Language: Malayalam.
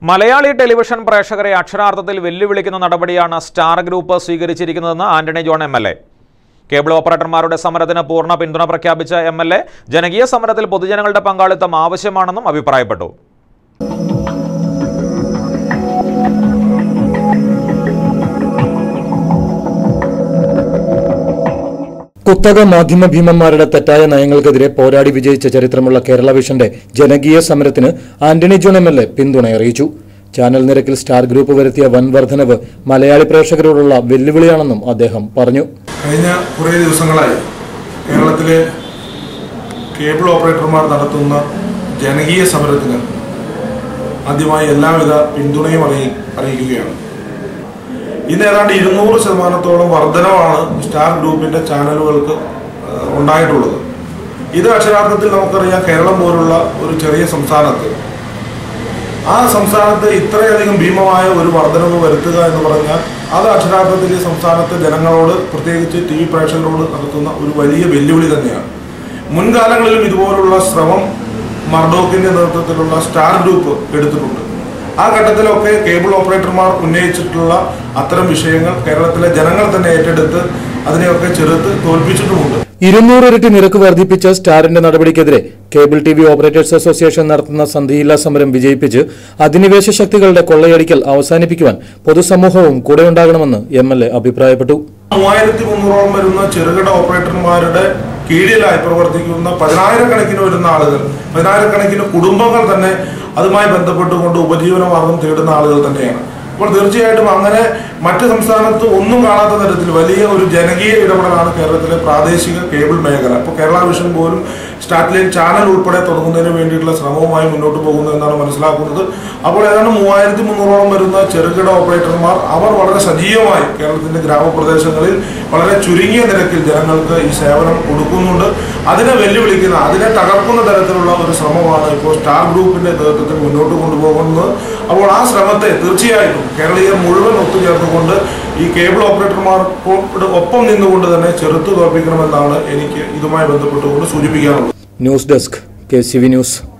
മലയാളി ടെലിവിഷൻ പ്രേക്ഷകരെ അക്ഷരാർത്ഥത്തിൽ വെല്ലുവിളിക്കുന്ന നടപടിയാണ് സ്റ്റാർ ഗ്രൂപ്പ് സ്വീകരിച്ചിരിക്കുന്നതെന്ന് Antony John M L A cable ഓപ്പറേറ്റർമാരുടെ സമരത്തിന് പൂർണ്ണ പിന്തുണ പ്രഖ്യാപിച്ച എം എൽ എ ജനകീയ സമരത്തിൽ പൊതുജനങ്ങളുടെ പങ്കാളിത്തം ആവശ്യമാണെന്നും അഭിപ്രായപ്പെട്ടു കുത്തക മാധ്യമ ഭീമന്മാരുടെ തെറ്റായ നയങ്ങൾക്കെതിരെ പോരാടി വിജയിച്ച ചരിത്രമുള്ള കേരള വിഷന്റെ ജനകീയ സമരത്തിന് Antony John M L A പിന്തുണ അറിയിച്ചു ചാനൽ നിരക്കിൽ സ്റ്റാർ ഗ്രൂപ്പ് വരുത്തിയ വൻ വർധനവ് മലയാളി പ്രേക്ഷകരോടുള്ള വെല്ലുവിളിയാണെന്നും അദ്ദേഹം പറഞ്ഞു കഴിഞ്ഞ കുറേ ദിവസങ്ങളായി കേരളത്തിലെ കേബിൾ ഓപ്പറേറ്റർമാർ നടത്തുന്ന ജനകീയ സമരത്തിന് ആദ്യമായി എല്ലാവിധ പിന്തുണയും അറിയി അറിയിക്കുകയാണ് ഇന്ന് ഏതാണ്ട് ഇരുന്നൂറ് ശതമാനത്തോളം വർധനവാണ് സ്റ്റാർ ഗ്രൂപ്പിന്റെ ചാനലുകൾക്ക് ആ, ഉണ്ടായിട്ടുള്ളത് ഇത് അക്ഷരാർത്ഥത്തിൽ നമുക്കറിയാം കേരളം പോലുള്ള ഒരു ചെറിയ സംസ്ഥാനത്ത് ആ സംസ്ഥാനത്ത് ഇത്രയധികം ഭീമമായ ഒരു വർധനവ് വരുത്തുക എന്ന് പറഞ്ഞാൽ അത് അക്ഷരാർത്ഥത്തിൽ ഈ സംസ്ഥാനത്തെ ജനങ്ങളോട് പ്രത്യേകിച്ച് ടി വി പ്രേക്ഷകരോട് നടത്തുന്ന ഒരു വലിയ വെല്ലുവിളി തന്നെയാണ് മുൻകാലങ്ങളിലും ഇതുപോലുള്ള ശ്രമം മർഡോക്കിന്റെ നേതൃത്വത്തിലുള്ള സ്റ്റാർ ഗ്രൂപ്പ് എടുത്തിട്ടുണ്ട് ആ ഘട്ടത്തിലൊക്കെ കേബിൾ ഓപ്പറേറ്റർമാർ ഉന്നയിച്ചിട്ടുള്ള അത്തരം വിഷയങ്ങൾ കേരളത്തിലെ ജനങ്ങൾ തന്നെ ഏറ്റെടുത്ത് അതിനെയൊക്കെ ചെറുത്ത് തോൽപ്പിച്ചിട്ടുമുണ്ട് ഇരുന്നൂറ് ഇരട്ടി നിരക്ക് വർദ്ധിപ്പിച്ച സ്റ്റാറിന്റെ നടപടിക്കെതിരെ cable T V operators association നടത്തുന്ന സന്ധിയില്ലാ സമരം വിജയിപ്പിച്ച് അധിനിവേശ ശക്തികളുടെ കൊള്ളയടിക്കൽ അവസാനിപ്പിക്കുവാൻ പൊതുസമൂഹവും കൂടെയുണ്ടാകണമെന്ന് എം എൽ എ അഭിപ്രായപ്പെട്ടു മൂവായിരത്തി മുന്നൂറോളം വരുന്ന ചെറുകിട ഓപ്പറേറ്റർമാരുടെ കീഴിലായി പ്രവർത്തിക്കുന്ന പതിനായിരക്കണക്കിന് വരുന്ന ആളുകൾ പതിനായിരക്കണക്കിന് കുടുംബങ്ങൾ തന്നെ അതുമായി ബന്ധപ്പെട്ടുകൊണ്ട് ഉപജീവന മാർഗം തേടുന്ന ആളുകൾ തന്നെയാണ് അപ്പോൾ തീർച്ചയായിട്ടും അങ്ങനെ മറ്റ് സംസ്ഥാനത്ത് ഒന്നും കാണാത്ത തരത്തിൽ വലിയ ഒരു ജനകീയ ഇടപെടലാണ് കേരളത്തിലെ പ്രാദേശിക കേബിൾ മേഖല അപ്പോൾ കേരള വിഷൻ പോലും സ്റ്റാറ്റ്ലൈൻ ചാനൽ ഉൾപ്പെടെ തുടങ്ങുന്നതിന് വേണ്ടിയിട്ടുള്ള ശ്രമവുമായി മുന്നോട്ട് പോകുന്നു എന്നാണ് മനസ്സിലാക്കുന്നത് അപ്പോൾ ഏതാണ്ട് മൂവായിരത്തി മുന്നൂറോളം വരുന്ന ചെറുകിട ഓപ്പറേറ്റർമാർ അവർ വളരെ സജീവമായി കേരളത്തിന്റെ ഗ്രാമപ്രദേശങ്ങളിൽ വളരെ ചുരുങ്ങിയ നിരക്കിൽ ജനങ്ങൾക്ക് ഈ സേവനം കൊടുക്കുന്നുണ്ട് അതിനെ വെല്ലുവിളിക്കുന്ന അതിനെ തകർക്കുന്ന തരത്തിലുള്ള ഒരു ശ്രമമാണ് ഇപ്പോൾ സ്റ്റാർ ഗ്രൂപ്പിന്റെ നേതൃത്വത്തിൽ മുന്നോട്ട് കൊണ്ടുപോകുന്നത് അപ്പോൾ ആ ശ്രമത്തെ തീർച്ചയായിട്ടും കേരളീയർ മുഴുവൻ ഒത്തുചേർന്നുകൊണ്ട് ഈ കേബിൾ ഓപ്പറേറ്റർമാർക്ക് ഒപ്പം നിന്നുകൊണ്ട് തന്നെ ചെറുത്തു തോൽപ്പിക്കണമെന്നാണ് എനിക്ക് ഇതുമായി ബന്ധപ്പെട്ടുകൊണ്ട് സൂചിപ്പിക്കാനുള്ളത് news desk K C V news